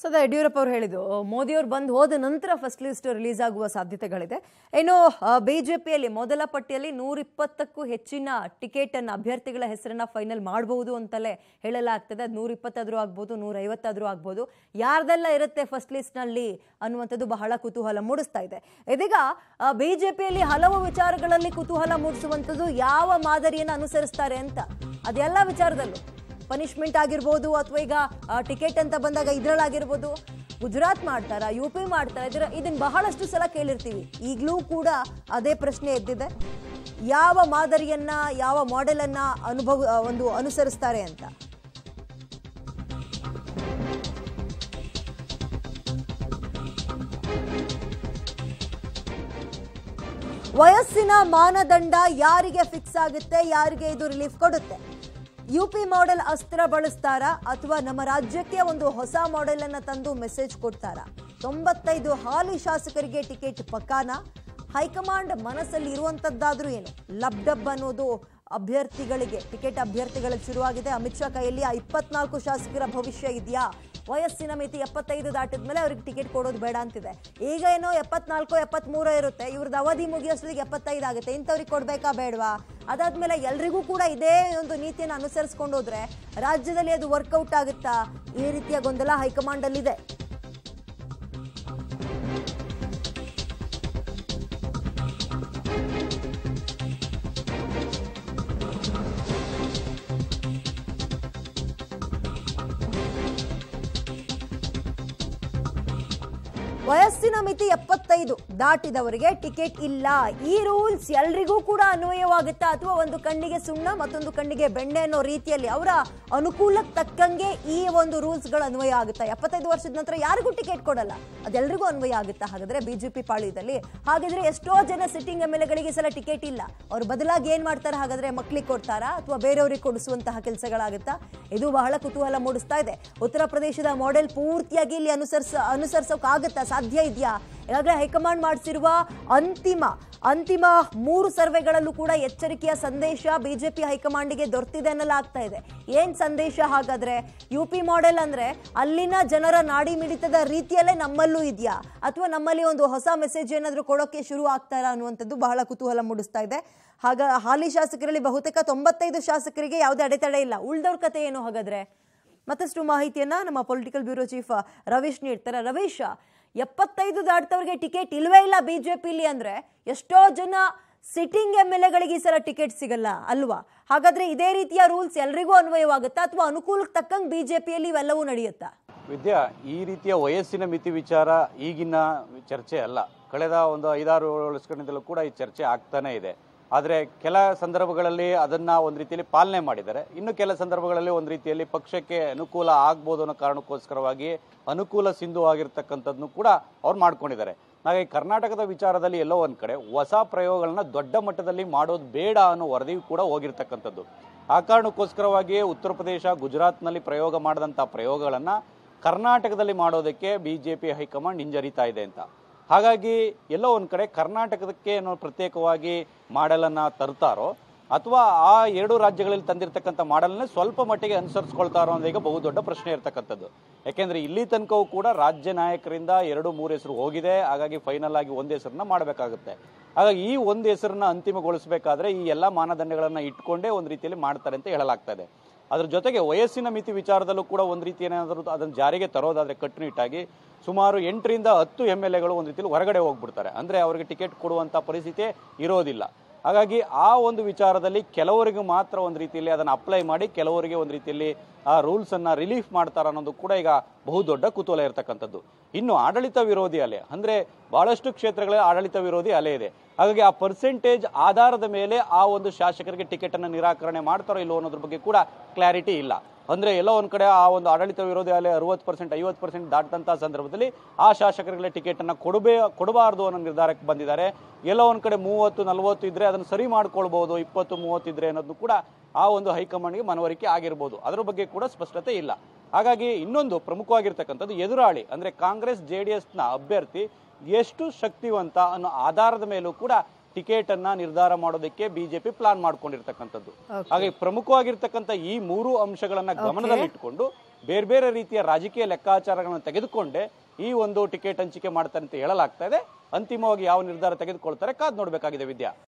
ಸದಾ ಯಡಿಯೂರಪ್ಪ ಅವರು ಹೇಳಿದ್ದು ಮೋದಿಯವರು ಬಂದು ಹೋದ ನಂತರ ಫಸ್ಟ್ ಲಿಸ್ಟ್ ರಿಲೀಸ್ ಆಗುವ ಸಾಧ್ಯತೆಗಳಿದೆ ಇನ್ನು ಬಿಜೆಪಿಯಲ್ಲಿ ಮೊದಲ ಪಟ್ಟಿಯಲ್ಲಿ ನೂರಿಪ್ಪತ್ತಕ್ಕೂ ಹೆಚ್ಚಿನ ಟಿಕೆಟ್ ಅನ್ನು ಅಭ್ಯರ್ಥಿಗಳ ಹೆಸರನ್ನ ಫೈನಲ್ ಮಾಡಬಹುದು ಅಂತಲೇ ಹೇಳಲಾಗ್ತದೆ ಅದು ನೂರಿಪ್ಪತ್ತಾದ್ರೂ ಆಗ್ಬೋದು ನೂರೈವತ್ತಾದ್ರೂ ಆಗ್ಬೋದು ಯಾರ್ದೆಲ್ಲ ಇರುತ್ತೆ ಫಸ್ಟ್ ಲಿಸ್ಟ್ನಲ್ಲಿ ಅನ್ನುವಂಥದ್ದು ಬಹಳ ಕುತೂಹಲ ಮೂಡಿಸ್ತಾ ಇದೆ ಇದೀಗ ಬಿಜೆಪಿಯಲ್ಲಿ ಹಲವು ವಿಚಾರಗಳಲ್ಲಿ ಕುತೂಹಲ ಮೂಡಿಸುವಂಥದ್ದು ಯಾವ ಮಾದರಿಯನ್ನು ಅನುಸರಿಸ್ತಾರೆ ಅಂತ ಅದೆಲ್ಲ ವಿಚಾರದಲ್ಲೂ ಪನಿಷ್ಮೆಂಟ್ ಆಗಿರ್ಬೋದು ಅಥವಾ ಈಗ ಟಿಕೆಟ್ ಅಂತ ಬಂದಾಗ ಇದ್ರಲ್ಲಾಗಿರ್ಬೋದು ಗುಜರಾತ್ ಮಾಡ್ತಾರ ಯು ಪಿ ಮಾಡ್ತಾರ ಇದರ ಇದನ್ನ ಬಹಳಷ್ಟು ಸಲ ಕೇಳಿರ್ತೀವಿ ಈಗಲೂ ಕೂಡ ಅದೇ ಪ್ರಶ್ನೆ ಎದ್ದಿದೆ ಯಾವ ಮಾದರಿಯನ್ನ ಯಾವ ಮಾಡೆಲ್ ಅನ್ನ ಅನುಭವ ಆ, ಒಂದು ಅನುಸರಿಸ್ತಾರೆ ಅಂತ ವಯಸ್ಸಿನ ಮಾನದಂಡ ಯಾರಿಗೆ ಫಿಕ್ಸ್ ಆಗುತ್ತೆ ಯಾರಿಗೆ ಇದು ರಿಲೀಫ್ ಕೊಡುತ್ತೆ ಯು ಪಿ ಮಾಡೆಲ್ ಅಸ್ತ್ರ ಬಳಸ್ತಾರಾ ಅಥವಾ ನಮ್ಮ ರಾಜ್ಯಕ್ಕೆ ಒಂದು ಹೊಸ ಮಾಡೆಲ್ ಅನ್ನ ತಂದು ಮೆಸೇಜ್ ಕೊಡ್ತಾರಾ ತೊಂಬತ್ತೈದು ಹಾಲಿ ಶಾಸಕರಿಗೆ ಟಿಕೆಟ್ ಪಕ್ಕಾನ ಹೈಕಮಾಂಡ್ ಮನಸ್ಸಲ್ಲಿ ಇರುವಂತದ್ದಾದ್ರೂ ಏನು ಲಬ್ ಡಬ್ ಅನ್ನೋದು ಅಭ್ಯರ್ಥಿಗಳಿಗೆ ಟಿಕೆಟ್ ಅಭ್ಯರ್ಥಿಗಳಿಗೆ ಶುರುವಾಗಿದೆ ಅಮಿತ್ ಶಾ ಕೈಯಲ್ಲಿ ಆ ಇಪ್ಪತ್ನಾಲ್ಕು ಶಾಸಕರ ಭವಿಷ್ಯ ಇದೆಯಾ ವಯಸ್ಸಿನ ಮಿತಿ ಎಪ್ಪತ್ತೈದು ದಾಟಿದ ಮೇಲೆ ಅವ್ರಿಗೆ ಟಿಕೆಟ್ ಕೊಡೋದು ಬೇಡ ಅಂತಿದೆ ಈಗ ಏನೋ ಎಪ್ಪತ್ನಾಲ್ಕು ಎಪ್ಪತ್ಮೂರು ಇರುತ್ತೆ ಇವ್ರದ್ದು ಅವಧಿ ಮುಗಿಯೋಷ್ಟಿಗೆ ಎಪ್ಪತ್ತೈದು ಆಗುತ್ತೆ ಇಂಥವ್ರಿಗೆ ಕೊಡಬೇಕಾ ಬೇಡವಾ ಅದಾದ್ಮೇಲೆ ಎಲ್ರಿಗೂ ಕೂಡ ಇದೇ ಒಂದು ನೀತಿಯನ್ನು ಅನುಸರಿಸ್ಕೊಂಡು ಹೋದ್ರೆ ರಾಜ್ಯದಲ್ಲಿ ಅದು ವರ್ಕೌಟ್ ಆಗುತ್ತಾ ಈ ರೀತಿಯ ಗೊಂದಲ ಹೈಕಮಾಂಡ್ ಅಲ್ಲಿದೆ ವಯಸ್ಸಿನ ಮಿತಿ ಎಪ್ಪತ್ತೈದು ದಾಟಿದವರಿಗೆ ಟಿಕೆಟ್ ಇಲ್ಲ ಈ ರೂಲ್ಸ್ ಎಲ್ರಿಗೂ ಕೂಡ ಅನ್ವಯವಾಗುತ್ತಾ ಅಥವಾ ಒಂದು ಕಣ್ಣಿಗೆ ಸುಣ್ಣ ಮತ್ತೊಂದು ಕಣ್ಣಿಗೆ ಬೆಣ್ಣೆ ಅನ್ನೋ ರೀತಿಯಲ್ಲಿ ಅವರ ಅನುಕೂಲಕ್ಕೆ ತಕ್ಕಂಗೆ ಈ ಒಂದು ರೂಲ್ಸ್ಗಳು ಅನ್ವಯ ಆಗುತ್ತಾ ಎಪ್ಪತ್ತೈದು ವರ್ಷದ ನಂತರ ಯಾರಿಗೂ ಟಿಕೆಟ್ ಕೊಡಲ್ಲ ಅದೆಲ್ರಿಗೂ ಅನ್ವಯ ಆಗುತ್ತಾ ಹಾಗಾದ್ರೆ ಬಿಜೆಪಿ ಪಾಳ್ಯದಲ್ಲಿ ಹಾಗಿದ್ರೆ ಎಷ್ಟೋ ಜನ ಸಿಟ್ಟಿಂಗ್ ಎಮ್ ಎಲ್ ಎಗಳಿಗೆ ಸಲ ಟಿಕೆಟ್ ಇಲ್ಲ ಅವ್ರು ಬದಲಾಗಿ ಏನ್ ಮಾಡ್ತಾರೆ ಹಾಗಾದ್ರೆ ಮಕ್ಳಿಗೆ ಕೊಡ್ತಾರಾ ಅಥವಾ ಬೇರೆಯವ್ರಿಗೆ ಕೊಡಿಸುವಂತಹ ಕೆಲಸಗಳಾಗುತ್ತಾ ಇದು ಬಹಳ ಕುತೂಹಲ ಮೂಡಿಸ್ತಾ ಇದೆ ಉತ್ತರ ಪ್ರದೇಶದ ಮಾಡೆಲ್ ಪೂರ್ತಿಯಾಗಿ ಇಲ್ಲಿ ಅನುಸರಿಸ ಅನುಸರಿಸೋಕ್ಕಾಗತ್ತಾ ಸಾಧ್ಯ ಇದೆಯಾ ಈಗಾಗಲೇ ಹೈಕಮಾಂಡ್ ಮಾಡಿಸಿರುವ ಅಂತಿಮ ಅಂತಿಮ ಮೂರು ಸರ್ವೆಗಳಲ್ಲೂ ಕೂಡ ಎಚ್ಚರಿಕೆಯ ಸಂದೇಶ ಬಿಜೆಪಿ ಹೈಕಮಾಂಡಿಗೆ ದೊರೆತಿದೆ ಅನ್ನಲಾಗ್ತಾ ಇದೆ ಏನ್ ಸಂದೇಶ ಹಾಗಾದ್ರೆ ಯು ಪಿ ಮಾಡೆಲ್ ಅಂದ್ರೆ ಅಲ್ಲಿನ ಜನರ ನಾಡಿ ಮಿಡಿತದ ರೀತಿಯಲ್ಲೇ ನಮ್ಮಲ್ಲೂ ಇದೆಯಾ ಅಥವಾ ನಮ್ಮಲ್ಲಿ ಒಂದು ಹೊಸ ಮೆಸೇಜ್ ಏನಾದರೂ ಕೊಡೋಕೆ ಶುರು ಆಗ್ತಾರಾ ಅನ್ನುವಂಥದ್ದು ಬಹಳ ಕುತೂಹಲ ಮೂಡಿಸ್ತಾ ಇದೆ ಹಾಗ ಹಾಲಿ ಶಾಸಕರಲ್ಲಿ ಬಹುತೇಕ ತೊಂಬತ್ತೈದು ಶಾಸಕರಿಗೆ ಯಾವುದೇ ಅಡೆತಡೆ ಇಲ್ಲ ಉಳ್ದವ್ರ ಕತೆ ಏನು ಹಾಗಾದ್ರೆ ಮತ್ತಷ್ಟು ಮಾಹಿತಿಯನ್ನ ನಮ್ಮ ಪೊಲಿಟಿಕಲ್ ಬ್ಯೂರೋ ಚೀಫ್ ರವೀಶ್ ನೀಡ್ತಾರೆ ರವೀಶ್ ಎಪ್ಪತ್ತೈದು ದಾಟ್ತವ್ರಿಗೆ ಟಿಕೆಟ್ ಇಲ್ವೇ ಇಲ್ಲ ಬಿಜೆಪಿಲಿ ಅಂದ್ರೆ ಎಷ್ಟೋ ಜನ ಸಿಟ್ಟಿಂಗ್ ಎಮ್ ಎಲ್ ಎಗಳಿಗೆ ಈ ಸಲ ಟಿಕೆಟ್ ಸಿಗಲ್ಲ ಅಲ್ವಾ ಹಾಗಾದ್ರೆ ಇದೇ ರೀತಿಯ ರೂಲ್ಸ್ ಎಲ್ರಿಗೂ ಅನ್ವಯವಾಗುತ್ತಾ ಅಥವಾ ಅನುಕೂಲಕ್ಕೆ ತಕ್ಕಂಗೆ ಬಿಜೆಪಿಯಲ್ಲಿ ಇವೆಲ್ಲವೂ ನಡೆಯುತ್ತಾ ವಿದ್ಯಾ ಈ ರೀತಿಯ ವಯಸ್ಸಿನ ಮಿತಿ ವಿಚಾರ ಈಗಿನ ಚರ್ಚೆ ಅಲ್ಲ ಕಳೆದ ಒಂದು ಐದಾರು ವರ್ಷಗಳಿಂದಲೂ ಕೂಡ ಈ ಚರ್ಚೆ ಆಗ್ತಾನೆ ಇದೆ ಆದರೆ ಕೆಲ ಸಂದರ್ಭಗಳಲ್ಲಿ ಅದನ್ನ ಒಂದು ರೀತಿಯಲ್ಲಿ ಪಾಲನೆ ಮಾಡಿದ್ದಾರೆ ಇನ್ನು ಕೆಲ ಸಂದರ್ಭಗಳಲ್ಲಿ ಒಂದು ರೀತಿಯಲ್ಲಿ ಪಕ್ಷಕ್ಕೆ ಅನುಕೂಲ ಆಗ್ಬೋದು ಅನ್ನೋ ಕಾರಣಕ್ಕೋಸ್ಕರವಾಗಿ ಅನುಕೂಲ ಸಿಂಧು ಆಗಿರ್ತಕ್ಕಂಥದ್ದನ್ನು ಕೂಡ ಅವ್ರು ಮಾಡ್ಕೊಂಡಿದ್ದಾರೆ ಹಾಗಾಗಿ ಕರ್ನಾಟಕದ ವಿಚಾರದಲ್ಲಿ ಎಲ್ಲೋ ಒಂದ್ ಕಡೆ ಹೊಸ ಪ್ರಯೋಗಗಳನ್ನ ದೊಡ್ಡ ಮಟ್ಟದಲ್ಲಿ ಮಾಡೋದು ಬೇಡ ಅನ್ನೋ ವರದಿಯೂ ಕೂಡ ಹೋಗಿರ್ತಕ್ಕಂಥದ್ದು ಆ ಕಾರಣಕ್ಕೋಸ್ಕರವಾಗಿಯೇ ಉತ್ತರ ಪ್ರದೇಶ ಗುಜರಾತ್ನಲ್ಲಿ ಪ್ರಯೋಗ ಮಾಡಿದಂಥ ಪ್ರಯೋಗಗಳನ್ನ ಕರ್ನಾಟಕದಲ್ಲಿ ಮಾಡೋದಕ್ಕೆ ಬಿಜೆಪಿ ಹೈಕಮಾಂಡ್ ಹಿಂಜರಿತಾ ಇದೆ ಅಂತ ಹಾಗಾಗಿ ಎಲ್ಲೋ ಒಂದ್ ಕಡೆ ಕರ್ನಾಟಕದಕ್ಕೆ ಏನೋ ಪ್ರತ್ಯೇಕವಾಗಿ ಮಾಡೆಲನ್ನ ತರ್ತಾರೋ ಅಥವಾ ಆ ಎರಡು ರಾಜ್ಯಗಳಲ್ಲಿ ತಂದಿರತಕ್ಕಂಥ ಮಾಡೆಲ್ನ ಸ್ವಲ್ಪ ಮಟ್ಟಿಗೆ ಅನುಸರಿಸ್ಕೊಳ್ತಾರೋ ಅನ್ನೋದು ಈಗ ಬಹುದೊಡ್ಡ ಪ್ರಶ್ನೆ ಇರ್ತಕ್ಕಂಥದ್ದು ಯಾಕೆಂದ್ರೆ ಇಲ್ಲಿ ತನಕವೂ ಕೂಡ ರಾಜ್ಯ ನಾಯಕರಿಂದ ಎರಡು ಮೂರು ಹೆಸರು ಹೋಗಿದೆ ಹಾಗಾಗಿ ಫೈನಲ್ ಆಗಿ ಒಂದು ಹೆಸರನ್ನ ಮಾಡಬೇಕಾಗುತ್ತೆ ಹಾಗಾಗಿ ಈ ಒಂದು ಹೆಸರನ್ನ ಅಂತಿಮಗೊಳಿಸಬೇಕಾದ್ರೆ ಈ ಎಲ್ಲ ಮಾನದಂಡಗಳನ್ನ ಇಟ್ಕೊಂಡೇ ಒಂದು ರೀತಿಯಲ್ಲಿ ಮಾಡ್ತಾರೆ ಅಂತ ಹೇಳಲಾಗ್ತಾ ಇದೆ ಅದ್ರ ಜೊತೆಗೆ ವಯಸ್ಸಿನ ಮಿತಿ ವಿಚಾರದಲ್ಲೂ ಕೂಡ ಒಂದು ರೀತಿ ಏನಾದರೂ ಅದನ್ನು ಜಾರಿಗೆ ತರೋದಾದ್ರೆ ಕಟ್ಟುನಿಟ್ಟಾಗಿ ಸುಮಾರು ಎಂಟರಿಂದ ಹತ್ತು ಎಮ್ ಎಲ್ ಎಗಳು ಒಂದು ರೀತಿಯಲ್ಲಿ ಹೊರಗಡೆ ಹೋಗ್ಬಿಡ್ತಾರೆ ಅಂದ್ರೆ ಅವರಿಗೆ ಟಿಕೆಟ್ ಕೊಡುವಂತ ಪರಿಸ್ಥಿತಿ ಇರೋದಿಲ್ಲ ಹಾಗಾಗಿ ಆ ಒಂದು ವಿಚಾರದಲ್ಲಿ ಕೆಲವರಿಗೆ ಮಾತ್ರ ಒಂದು ರೀತಿಯಲ್ಲಿ ಅದನ್ನು ಅಪ್ಲೈ ಮಾಡಿ ಕೆಲವರಿಗೆ ಒಂದು ರೀತಿಯಲ್ಲಿ ಆ ರೂಲ್ಸ್ ಅನ್ನ ರಿಲೀಫ್ ಮಾಡ್ತಾರ ಅನ್ನೋದು ಕೂಡ ಈಗ ಬಹುದೊಡ್ಡ ಕುತೂಹಲ ಇರತಕ್ಕಂಥದ್ದು ಇನ್ನು ಆಡಳಿತ ವಿರೋಧಿ ಅಲೆ ಅಂದ್ರೆ ಬಹಳಷ್ಟು ಕ್ಷೇತ್ರಗಳಲ್ಲಿ ಆಡಳಿತ ವಿರೋಧಿ ಅಲೆ ಇದೆ ಹಾಗಾಗಿ ಆ ಪರ್ಸೆಂಟೇಜ್ ಆಧಾರದ ಮೇಲೆ ಆ ಒಂದು ಶಾಸಕರಿಗೆ ಟಿಕೆಟ್ ಅನ್ನು ನಿರಾಕರಣೆ ಮಾಡ್ತಾರೋ ಇಲ್ಲೋ ಅನ್ನೋದ್ರ ಬಗ್ಗೆ ಕೂಡ ಕ್ಲಾರಿಟಿ ಇಲ್ಲ ಅಂದ್ರೆ ಎಲ್ಲೋ ಒಂದ್ ಕಡೆ ಆ ಒಂದು ಆಡಳಿತ ವಿರೋಧಿ ಅಲೆ ಅರವತ್ತು ಪರ್ಸೆಂಟ್ ಐವತ್ತು ಪರ್ಸೆಂಟ್ ದಾಟಂತ ಸಂದರ್ಭದಲ್ಲಿ ಆ ಶಾಸಕರಿಗೆ ಟಿಕೆಟ್ ಅನ್ನ ಕೊಡಬೇ ಕೊಡಬಾರದು ಅನ್ನೋ ನಿರ್ಧಾರಕ್ಕೆ ಬಂದಿದ್ದಾರೆ ಎಲ್ಲೋ ಒಂದ್ ಕಡೆ ಮೂವತ್ತು ನಲವತ್ತು ಇದ್ರೆ ಅದನ್ನು ಸರಿ ಮಾಡ್ಕೊಳ್ಬಹುದು ಇಪ್ಪತ್ತು ಮೂವತ್ತು ಇದ್ರೆ ಅನ್ನೋದು ಕೂಡ ಆ ಒಂದು ಹೈಕಮಾಂಡ್ಗೆ ಮನವರಿಕೆ ಆಗಿರ್ಬೋದು ಅದರ ಬಗ್ಗೆ ಕೂಡ ಸ್ಪಷ್ಟತೆ ಇಲ್ಲ ಹಾಗಾಗಿ ಇನ್ನೊಂದು ಪ್ರಮುಖವಾಗಿರ್ತಕ್ಕಂಥದ್ದು ಎದುರಾಳಿ ಅಂದ್ರೆ ಕಾಂಗ್ರೆಸ್ ಜೆ ಡಿ ಎಸ್ನ ಅಭ್ಯರ್ಥಿ ಎಷ್ಟು ಶಕ್ತಿವಂತ ಅನ್ನೋ ಆಧಾರದ ಮೇಲೂ ಕೂಡ ಟಿಕೆಟ್ ಅನ್ನ ನಿರ್ಧಾರ ಮಾಡೋದಕ್ಕೆ ಬಿಜೆಪಿ ಪ್ಲಾನ್ ಮಾಡ್ಕೊಂಡಿರ್ತಕ್ಕಂಥದ್ದು ಹಾಗೆ ಪ್ರಮುಖವಾಗಿರ್ತಕ್ಕಂಥ ಈ ಮೂರು ಅಂಶಗಳನ್ನ ಗಮನದಲ್ಲಿಟ್ಟುಕೊಂಡು ಬೇರೆ ಬೇರೆ ರೀತಿಯ ರಾಜಕೀಯ ಲೆಕ್ಕಾಚಾರಗಳನ್ನು ತೆಗೆದುಕೊಂಡೇ ಈ ಒಂದು ಟಿಕೆಟ್ ಹಂಚಿಕೆ ಮಾಡ್ತಾರೆ ಅಂತ ಹೇಳಲಾಗ್ತಾ ಇದೆ ಅಂತಿಮವಾಗಿ ಯಾವ ನಿರ್ಧಾರ ತೆಗೆದುಕೊಳ್ತಾರೆ ಕಾದ್ ನೋಡಬೇಕಾಗಿದೆ ವಿದ್ಯಾ